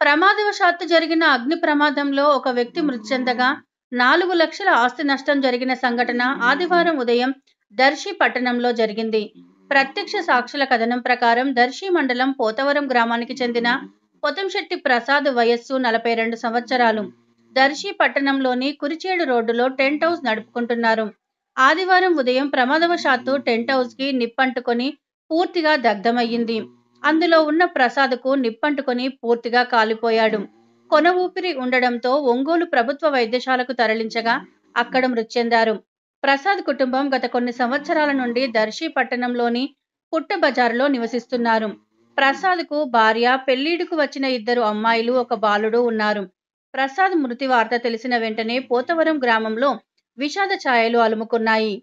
ప్రమాదవశాత్తు జరిగిన అగ్ని ప్రమాదంలో ఒక వ్యక్తి మృతి చెందగా నాలుగు లక్షల ఆస్తి నష్టం జరిగిన సంఘటన ఆదివారం ఉదయం దర్శి పట్టణంలో జరిగింది ప్రత్యక్ష సాక్షుల కథనం ప్రకారం దర్శి మండలం పోతవరం గ్రామానికి చెందిన పొతంశెట్టి ప్రసాద్ వయస్సు నలభై రెండు సంవత్సరాలు దర్శి పట్టణంలోని కురిచేడు రోడ్డులో టెంట్ హౌస్ నడుపుకుంటున్నారు ఆదివారం ఉదయం ప్రమాదవశాత్తు టెంట్ హౌస్ కి నిప్పంటుకొని పూర్తిగా దగ్ధమయ్యింది అందులో ఉన్న ప్రసాద్కు నిప్పంటుకొని పూర్తిగా కాలిపోయాడు కొన ఊపిరి ఉండడంతో ఒంగోలు ప్రభుత్వ వైద్యశాలకు తరలించగా అక్కడ మృతి చెందారు ప్రసాద్ కుటుంబం గత కొన్ని సంవత్సరాల నుండి దర్శి పట్టణంలోని పుట్ట బజారులో నివసిస్తున్నారు ప్రసాద్కు భార్య పెళ్లిడుకు వచ్చిన ఇద్దరు అమ్మాయిలు ఒక బాలుడు ఉన్నారు ప్రసాద్ మృతి వార్త తెలిసిన వెంటనే పోతవరం గ్రామంలో విషాద ఛాయలు అలుముకున్నాయి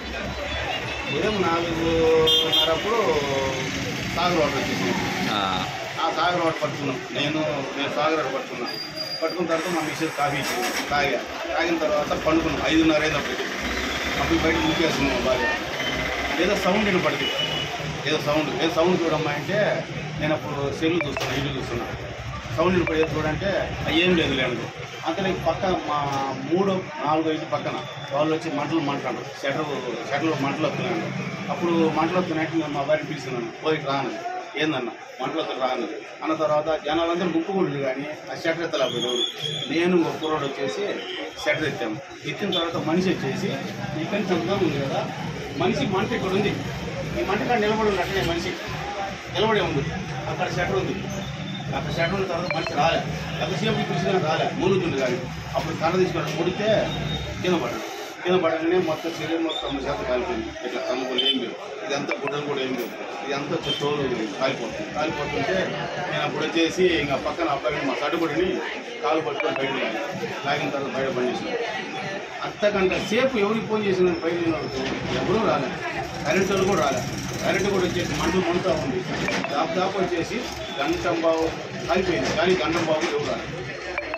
ఉదయం నాలుగున్నరప్పుడు సాగర్ వాటర్ వచ్చేసింది ఆ సాగర్ వాటర్ పట్టుకున్నాం నేను నేను సాగర్ వాటర్ పట్టుకున్నా పట్టుకున్న తర్వాత మా మిస్సెస్ కాఫీ ఇచ్చింది తాగా తాగిన తర్వాత పండుకున్నాం ఐదున్నర అయినప్పటికీ అప్పుడు బయట ముక్కేస్తున్నాం బాగా ఏదో సౌండ్ వినపడింది ఏదో సౌండ్ ఏదో సౌండ్ చూడమ్మా అంటే నేను అప్పుడు సెల్లు చూస్తున్నా ఇల్లు చూస్తున్నా సౌండ్ వినపడేది చూడంటే "ఆ, ఏం లేదు లేదు అంతలో పక్క మా మూడు నాలుగు ఐదు పక్కన వాళ్ళు వచ్చి మంటలు మాట్లాడు షటర్ షటర్లో మంటలు వస్తున్నాను అప్పుడు మంటలు వస్తున్నాయంటే నేను మా భార్య పిలుస్తున్నాను పోయి రాను ఏందన్న మంటలు వస్తుంది రాను అన్న తర్వాత జనాలందరూ ముక్కుకుంటుంది కానీ ఆ షటర్ ఎత్తలేకపోయారు నేను ఒక కుర్రోడు వచ్చేసి షటర్ ఎత్తాము ఎత్తిన తర్వాత మనిషి వచ్చేసి ఇక్కడి నుంచి ఉంది కదా మనిషి మంట ఇక్కడ ఉంది ఈ మంట కాడ నిలబడి ఉంది అట్లనే మనిషి నిలబడి ఉంది అక్కడ షటర్ ఉంది అక్కడ షటర్ ఉన్న తర్వాత మనిషి రాలే ఎంతసేపు పిలిచినా రాలే మూలుగుంది కానీ అప్పుడు కర్ర తీసుకొని కొడితే కింద పడ్డాడు కింద పడగానే మొత్తం శరీరం మొత్తం శాతం కాలిపోయింది ఇట్లా కమ్ముకొని ఏం లేదు ఇదంతా గుడ్డలు కూడా ఏం లేదు ఇదంతా వచ్చి తోలు కాలిపోతుంది కాలిపోతుంటే నేను అప్పుడు వచ్చేసి ఇంకా పక్కన అబ్బాయి మా సడ్డుబడిని కాలు పట్టుకొని బయట లాగాను. లాగిన తర్వాత బయట బంద్ చేసిన అంతకంటే సేపు ఎవరికి ఫోన్ చేసిన బయట వాళ్ళకి ఎవరూ రాలే కరెంట్ వాళ్ళు కూడా రాలే కరెంట్ కూడా వచ్చేసి మంటలు మండుతూ ఉంది దాపు దాపు వచ్చేసి గంటం బావు కాలిపోయింది కానీ గంటం బాబు ఎవరు రాలే